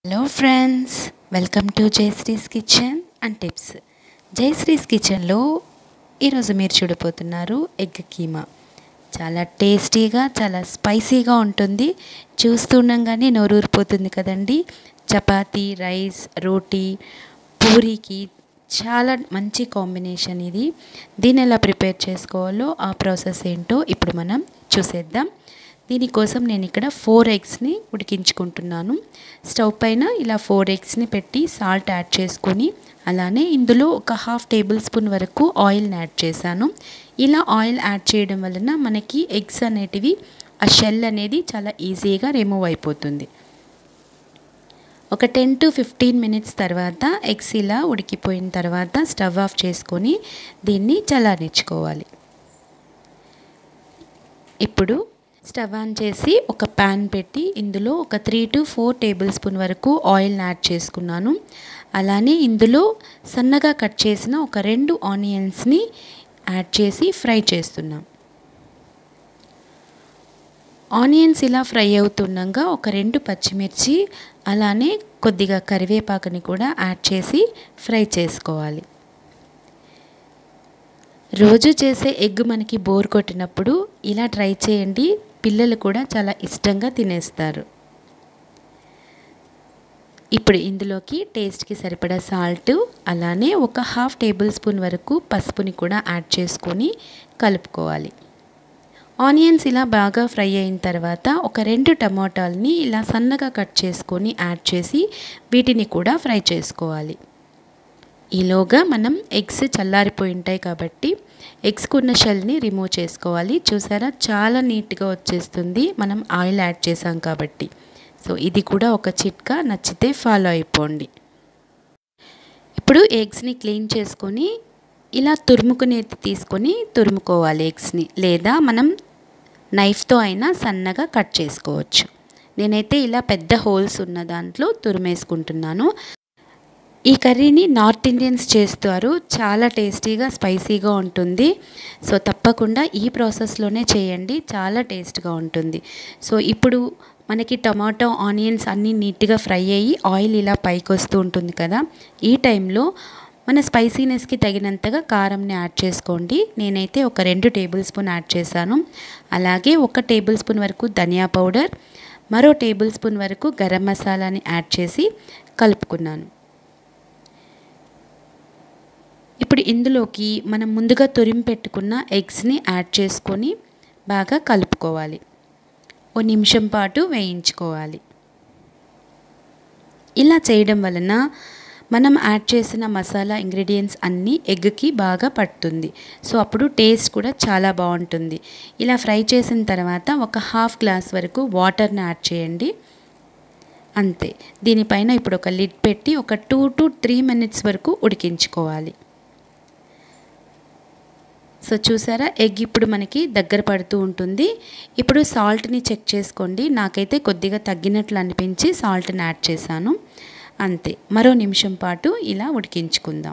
hello friends welcome to Jayashree's kitchen and tips Jayashree's కిచెన్లో ఈరోజు మీరు చూడబోతున్నారు ఎగ్ కీమా చాలా టేస్టీగా చాలా స్పైసీగా ఉంటుంది చూస్తుండగానే నోరూరిపోతుంది కదండి చపాతీ రైస్ రోటీ పూరీకి చాలా మంచి కాంబినేషన్ ఇది దీన్ని ఎలా ప్రిపేర్ చేసుకోవాలో ఆ ప్రాసెస్ ఏంటో ఇప్పుడు మనం చూసేద్దాం దీనికోసం నేను ఇక్కడ ఫోర్ ఎగ్స్ని ఉడికించుకుంటున్నాను స్టవ్ పైన ఇలా ఫోర్ ఎగ్స్ని పెట్టి సాల్ట్ యాడ్ చేసుకొని అలానే ఇందులో ఒక హాఫ్ టేబుల్ స్పూన్ వరకు ఆయిల్ని యాడ్ చేశాను ఇలా ఆయిల్ యాడ్ చేయడం వలన మనకి ఎగ్స్ అనేటివి ఆ షెల్ అనేది చాలా ఈజీగా రిమూవ్ అయిపోతుంది ఒక టెన్ టు ఫిఫ్టీన్ మినిట్స్ తర్వాత ఎగ్స్ ఇలా ఉడికిపోయిన తర్వాత స్టవ్ ఆఫ్ చేసుకొని దీన్ని చల్లారించుకోవాలి ఇప్పుడు స్టవ్ ఆన్ చేసి ఒక ప్యాన్ పెట్టి ఇందులో ఒక three to four tablespoon వరకు ఆయిల్ని యాడ్ చేసుకున్నాను అలానే ఇందులో సన్నగా కట్ చేసిన ఒక రెండు ఆనియన్స్ని యాడ్ చేసి ఫ్రై చేస్తున్నాం ఆనియన్స్ ఇలా ఫ్రై అవుతుండగా ఒక రెండు పచ్చిమిర్చి అలానే కొద్దిగా కరివేపాకుని కూడా యాడ్ చేసి ఫ్రై చేసుకోవాలి రోజు చేసే ఎగ్ మనకి బోర్ కొట్టినప్పుడు ఇలా ట్రై చేయండి పిల్లలు కూడా చాలా ఇష్టంగా తినేస్తారు ఇప్పుడు ఇందులోకి టేస్ట్కి సరిపడా సాల్ట్ అలానే ఒక హాఫ్ టేబుల్ స్పూన్ వరకు పసుపుని కూడా యాడ్ చేసుకొని కలుపుకోవాలి ఆనియన్స్ ఇలా బాగా ఫ్రై అయిన తర్వాత ఒక రెండు టమాటాలని ఇలా సన్నగా కట్ చేసుకొని యాడ్ చేసి వీటిని కూడా ఫ్రై చేసుకోవాలి ఈలోగా మనం ఎగ్స్ చల్లారిపోయి ఉంటాయి కాబట్టి ఎగ్స్కి ఉన్న షెల్ని రిమూవ్ చేసుకోవాలి చూసారా చాలా నీట్గా వచ్చేస్తుంది మనం ఆయిల్ యాడ్ చేసాం కాబట్టి సో ఇది కూడా ఒక చిట్కా నచ్చితే ఫాలో అయిపోండి ఇప్పుడు ఎగ్స్ని క్లీన్ చేసుకొని ఇలా తురుముకునేది తీసుకొని తురుముకోవాలి ఎగ్స్ని లేదా మనం నైఫ్తో అయినా సన్నగా కట్ చేసుకోవచ్చు నేనైతే ఇలా పెద్ద హోల్స్ ఉన్న దాంట్లో తురిమేసుకుంటున్నాను ఈ కర్రీని నార్త్ ఇండియన్స్ చేస్తారు చాలా టేస్టీగా స్పైసీగా ఉంటుంది సో తప్పకుండా ఈ ప్రాసెస్లోనే చేయండి చాలా టేస్ట్గా ఉంటుంది సో ఇప్పుడు మనకి టమాటో ఆనియన్స్ అన్నీ నీట్గా ఫ్రై అయ్యి ఆయిల్ ఇలా పైకి వస్తూ ఉంటుంది కదా ఈ టైంలో మన స్పైసీనెస్కి తగినంతగా కారంని యాడ్ చేసుకోండి నేనైతే ఒక రెండు టేబుల్ స్పూన్ యాడ్ చేశాను అలాగే ఒక టేబుల్ స్పూన్ వరకు ధనియా పౌడర్ మరో టేబుల్ స్పూన్ వరకు గరం మసాలాని యాడ్ చేసి కలుపుకున్నాను ఇప్పుడు ఇందులోకి మనం ముందుగా తురిమి పెట్టుకున్న ఎగ్స్ని యాడ్ చేసుకొని బాగా కలుపుకోవాలి ఓ నిమిషం పాటు వేయించుకోవాలి ఇలా చేయడం వలన మనం యాడ్ చేసిన మసాలా ఇంగ్రీడియంట్స్ అన్నీ ఎగ్కి బాగా పడుతుంది సో అప్పుడు టేస్ట్ కూడా చాలా బాగుంటుంది ఇలా ఫ్రై చేసిన తర్వాత ఒక హాఫ్ గ్లాస్ వరకు వాటర్ని యాడ్ చేయండి అంతే దీనిపైన ఇప్పుడు ఒక లిడ్ పెట్టి ఒక టూ టు త్రీ మినిట్స్ వరకు ఉడికించుకోవాలి సో చూసారా ఎగ్ ఇప్పుడు మనకి దగ్గర పడుతూ ఉంటుంది ఇప్పుడు సాల్ట్ని చెక్ చేసుకోండి నాకైతే కొద్దిగా తగ్గినట్లు అనిపించి సాల్ట్ని యాడ్ చేశాను అంతే మరో నిమిషం పాటు ఇలా ఉడికించుకుందాం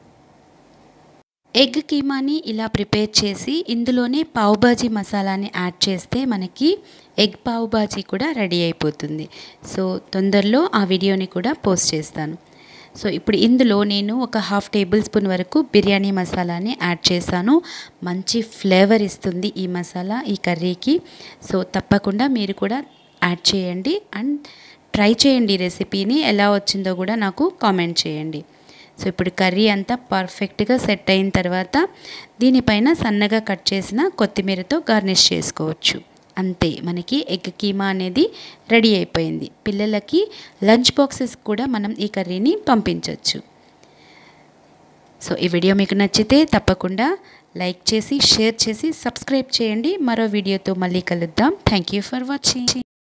ఎగ్ కీమాని ఇలా ప్రిపేర్ చేసి ఇందులోనే పావుబాజీ మసాలాని యాడ్ చేస్తే మనకి ఎగ్ పావుబాజీ కూడా రెడీ అయిపోతుంది సో తొందరలో ఆ వీడియోని కూడా పోస్ట్ చేస్తాను సో ఇప్పుడు ఇందులో నేను ఒక హాఫ్ టేబుల్ స్పూన్ వరకు బిర్యానీ మసాలాని యాడ్ చేశాను మంచి ఫ్లేవర్ ఇస్తుంది ఈ మసాలా ఈ కర్రీకి సో తప్పకుండా మీరు కూడా యాడ్ చేయండి అండ్ ట్రై చేయండి రెసిపీని ఎలా వచ్చిందో కూడా నాకు కామెంట్ చేయండి సో ఇప్పుడు కర్రీ అంతా పర్ఫెక్ట్గా సెట్ అయిన తర్వాత దీనిపైన సన్నగా కట్ చేసిన కొత్తిమీరతో గార్నిష్ చేసుకోవచ్చు అంతే మనకి ఎగ్ కీమా అనేది రెడీ అయిపోయింది పిల్లలకి లంచ్ బాక్సెస్ కూడా మనం ఈ కర్రీని పంపించవచ్చు సో ఈ వీడియో మీకు నచ్చితే తప్పకుండా లైక్ చేసి షేర్ చేసి సబ్స్క్రైబ్ చేయండి మరో వీడియోతో మళ్ళీ కలుద్దాం థ్యాంక్ యూ ఫర్ వాచింగ్